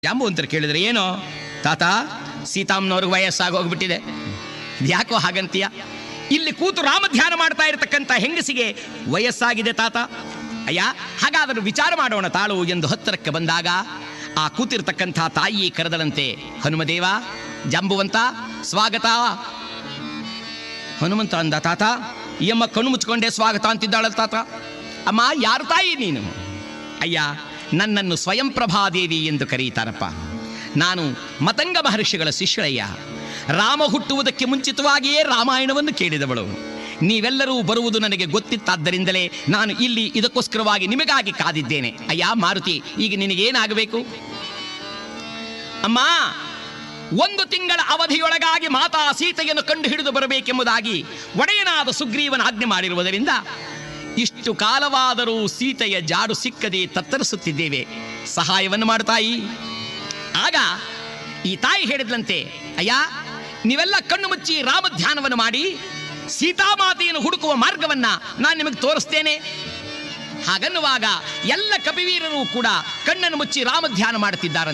ಜಾಂಬುವಂತರು ಕೇಳಿದ್ರೆ ಏನೋ ತಾತ ಸೀತಾಮ್ನವ್ರಿಗೆ ವಯಸ್ಸಾಗಿ ಹೋಗ್ಬಿಟ್ಟಿದೆ ಯಾಕೋ ಹಾಗಂತೀಯ ಇಲ್ಲಿ ಕೂತು ರಾಮ ಧ್ಯಾನ ಮಾಡ್ತಾ ಇರತಕ್ಕಂಥ ಹೆಂಗಸಿಗೆ ವಯಸ್ಸಾಗಿದೆ ತಾತ ಅಯ್ಯ ಹಾಗಾದರೂ ವಿಚಾರ ಮಾಡೋಣ ತಾಳು ಎಂದು ಹತ್ತಿರಕ್ಕೆ ಬಂದಾಗ ಆ ಕೂತಿರ್ತಕ್ಕಂಥ ತಾಯಿ ಕರೆದಳಂತೆ ಹನುಮದೇವ ಜಾಂಬುವಂತ ಸ್ವಾಗತ ಹನುಮಂತ ಅಂದ ತಾತ ಈ ಅಮ್ಮ ಕಣ್ಣು ಮುಚ್ಕೊಂಡೆ ಸ್ವಾಗತ ಅಂತಿದ್ದಾಳಲ್ಲ ತಾತ ಅಮ್ಮ ಯಾರು ತಾಯಿ ನೀನು ಅಯ್ಯ ನನ್ನನ್ನು ಸ್ವಯಂ ಪ್ರಭಾದೇವಿ ಎಂದು ಕರೆಯುತ್ತಾರಪ್ಪ ನಾನು ಮತಂಗ ಮಹರ್ಷಿಗಳ ಶಿಷ್ಯಳಯ್ಯ ರಾಮ ಹುಟ್ಟುವುದಕ್ಕೆ ಮುಂಚಿತವಾಗಿಯೇ ರಾಮಾಯಣವನ್ನು ಕೇಳಿದವಳು ನೀವೆಲ್ಲರೂ ಬರುವುದು ನನಗೆ ಗೊತ್ತಿತ್ತಾದ್ದರಿಂದಲೇ ನಾನು ಇಲ್ಲಿ ಇದಕ್ಕೋಸ್ಕರವಾಗಿ ನಿಮಗಾಗಿ ಕಾದಿದ್ದೇನೆ ಅಯ್ಯ ಮಾರುತಿ ಈಗ ನಿನಗೇನಾಗಬೇಕು ಅಮ್ಮ ಒಂದು ತಿಂಗಳ ಅವಧಿಯೊಳಗಾಗಿ ಮಾತಾ ಸೀತೆಯನ್ನು ಕಂಡು ಹಿಡಿದು ಬರಬೇಕೆಂಬುದಾಗಿ ಒಡೆಯನಾದ ಸುಗ್ರೀವನ ಆಜ್ಞೆ ಮಾಡಿರುವುದರಿಂದ ಇಷ್ಟು ಕಾಲವಾದರೂ ಸೀತೆಯ ಜಾಡು ಸಿಕ್ಕದೆ ತತ್ತರಿಸುತ್ತಿದ್ದೇವೆ ಸಹಾಯವನ್ನು ಮಾಡುತ್ತಾಯಿ ಆಗ ಈ ತಾಯಿ ಹೇಳಿದ್ಲಂತೆ ಅಯ್ಯ ನೀವೆಲ್ಲ ಕಣ್ಣು ಮುಚ್ಚಿ ರಾಮ ಧ್ಯಾನವನ್ನು ಮಾಡಿ ಸೀತಾಮಾತೆಯನ್ನು ಹುಡುಕುವ ಮಾರ್ಗವನ್ನ ನಾನು ನಿಮಗೆ ತೋರಿಸ್ತೇನೆ ಹಾಗನ್ನುವಾಗ ಎಲ್ಲ ಕಪಿವೀರರು ಕೂಡ ಕಣ್ಣನ್ನು ಮುಚ್ಚಿ ರಾಮ ಧ್ಯಾನ ಮಾಡುತ್ತಿದ್ದಾರೆ